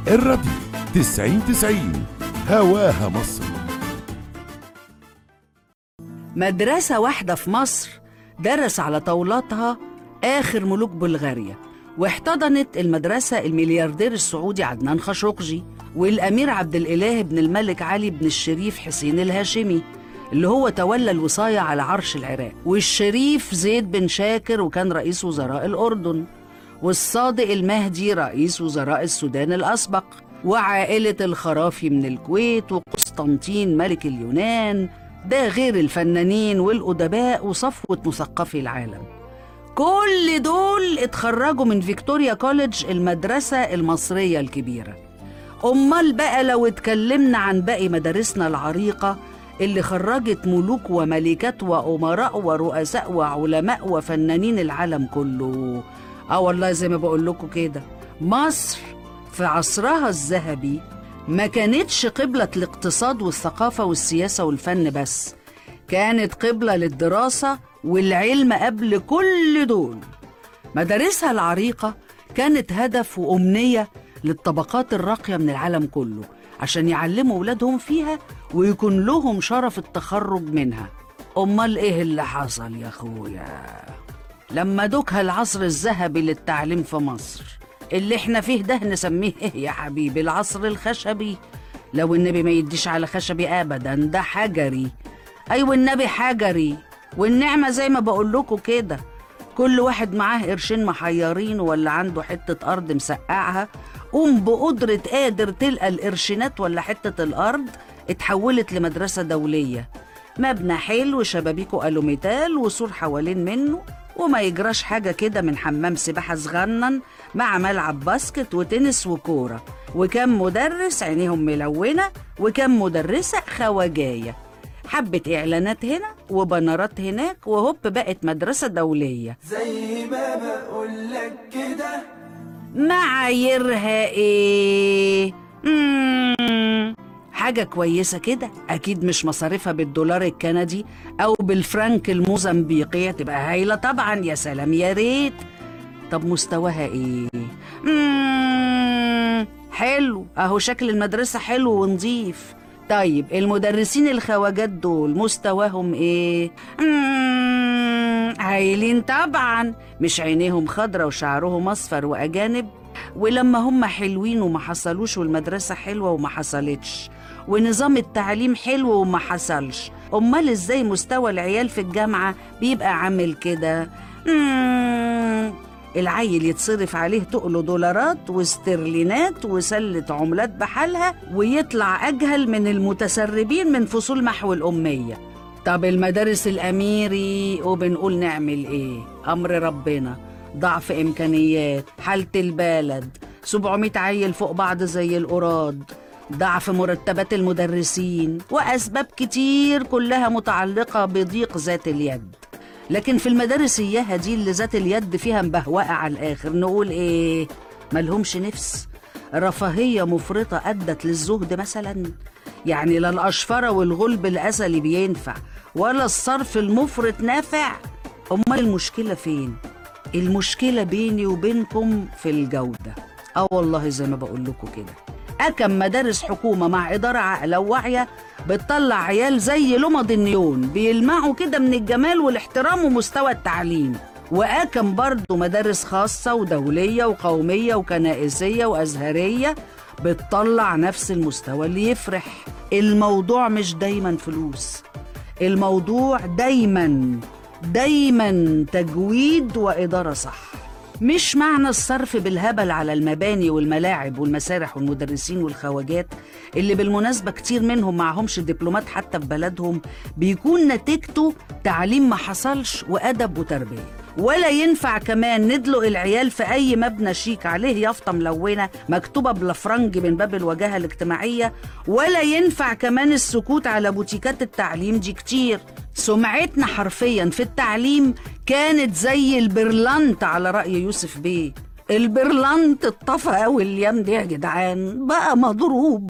الراديو تسعين تسعين هواها مصر مدرسة واحدة في مصر درس على طاولاتها آخر ملوك بلغاريا واحتضنت المدرسة الملياردير السعودي عدنان خاشقجي والأمير عبد الإله بن الملك علي بن الشريف حسين الهاشمي اللي هو تولى الوصاية على عرش العراق والشريف زيد بن شاكر وكان رئيس وزراء الأردن والصادق المهدي رئيس وزراء السودان الأسبق وعائلة الخرافي من الكويت وقسطنطين ملك اليونان ده غير الفنانين والأدباء وصفوة مثقفي العالم كل دول اتخرجوا من فيكتوريا كوليدج المدرسة المصرية الكبيرة أمال بقى لو اتكلمنا عن باقي مدارسنا العريقة اللي خرجت ملوك وملكات وأمراء ورؤساء وعلماء وفنانين العالم كله اه والله زي ما بقول لكم كده مصر في عصرها الذهبي ما كانتش قبلة الاقتصاد والثقافة والسياسة والفن بس كانت قبلة للدراسة والعلم قبل كل دول مدارسها العريقة كانت هدف وأمنية للطبقات الراقية من العالم كله عشان يعلموا ولادهم فيها ويكون لهم شرف التخرج منها أمال إيه اللي حصل يا أخويا لما دوكها العصر الذهبي للتعليم في مصر اللي احنا فيه ده نسميه ايه يا حبيبي العصر الخشبي لو النبي ما يديش على خشبي ابدا ده حجري ايوه النبي حجري والنعمه زي ما بقول لكم كده كل واحد معاه قرشين محيرين ولا عنده حته ارض مسقعها قوم بقدره قادر تلقى القرشينات ولا حته الارض اتحولت لمدرسه دوليه مبنى حلو شبابيكه الوميتال وسور حوالين منه وما يجراش حاجة كده من حمام سباحة صغنن مع ملعب باسكت وتنس وكورة وكم مدرس عينيهم ملونة وكم مدرسة خواجاية حبة إعلانات هنا وبنرات هناك وهوب بقت مدرسة دولية زي ما بقولك كده معاييرها إيه؟ مم. حاجة كويسة كده أكيد مش مصاريفها بالدولار الكندي أو بالفرنك الموزمبيقية تبقى هايلة طبعا يا سلام يا ريت طب مستواها إيه؟ مم. حلو أهو شكل المدرسة حلو ونظيف طيب المدرسين الخواجات دول مستواهم إيه؟ مم. هايلين طبعا مش عينيهم خضرة وشعرهم أصفر وأجانب ولما هم حلوين وما حصلوش والمدرسة حلوة وما حصلتش ونظام التعليم حلو وما حصلش أمال إزاي مستوى العيال في الجامعة بيبقى عامل كده مم، العيل يتصرف عليه تقله دولارات واسترلينات وسلة عملات بحالها ويطلع أجهل من المتسربين من فصول محو الأمية طب المدارس الأميري وبنقول نعمل إيه أمر ربنا ضعف إمكانيات حالة البلد 700 عيل فوق بعض زي القراد ضعف مرتبات المدرسين وأسباب كتير كلها متعلقة بضيق ذات اليد لكن في المدارس إياها دي اللي ذات اليد فيها مبهوقة على الآخر نقول إيه ملهمش نفس رفاهية مفرطة أدت للزهد مثلا يعني لا الأشفرة والغلب الأزلي بينفع ولا الصرف المفرط نافع أمال المشكلة فين؟ المشكلة بيني وبينكم في الجودة اه والله زي ما بقول لكم كده أكم مدارس حكومة مع إدارة عاقلة وواعية بتطلع عيال زي لمض النيون بيلمعوا كده من الجمال والاحترام ومستوى التعليم وأكم برضه مدارس خاصة ودولية وقومية وكنائسية وأزهرية بتطلع نفس المستوى اللي يفرح الموضوع مش دايما فلوس الموضوع دايما دايما تجويد وإدارة صح مش معنى الصرف بالهبل على المباني والملاعب والمسارح والمدرسين والخواجات اللي بالمناسبة كتير منهم معهمش دبلومات حتى في بلدهم بيكون نتيجته تعليم ما حصلش وأدب وتربية ولا ينفع كمان ندلق العيال في أي مبنى شيك عليه يافطة ملونة مكتوبة بلفرنج من باب الوجاهة الاجتماعية ولا ينفع كمان السكوت على بوتيكات التعليم دي كتير سمعتنا حرفيا في التعليم كانت زي البرلنت على رأي يوسف بيه البرلنت اتطفى قوي الايام دي يا جدعان بقى مضروب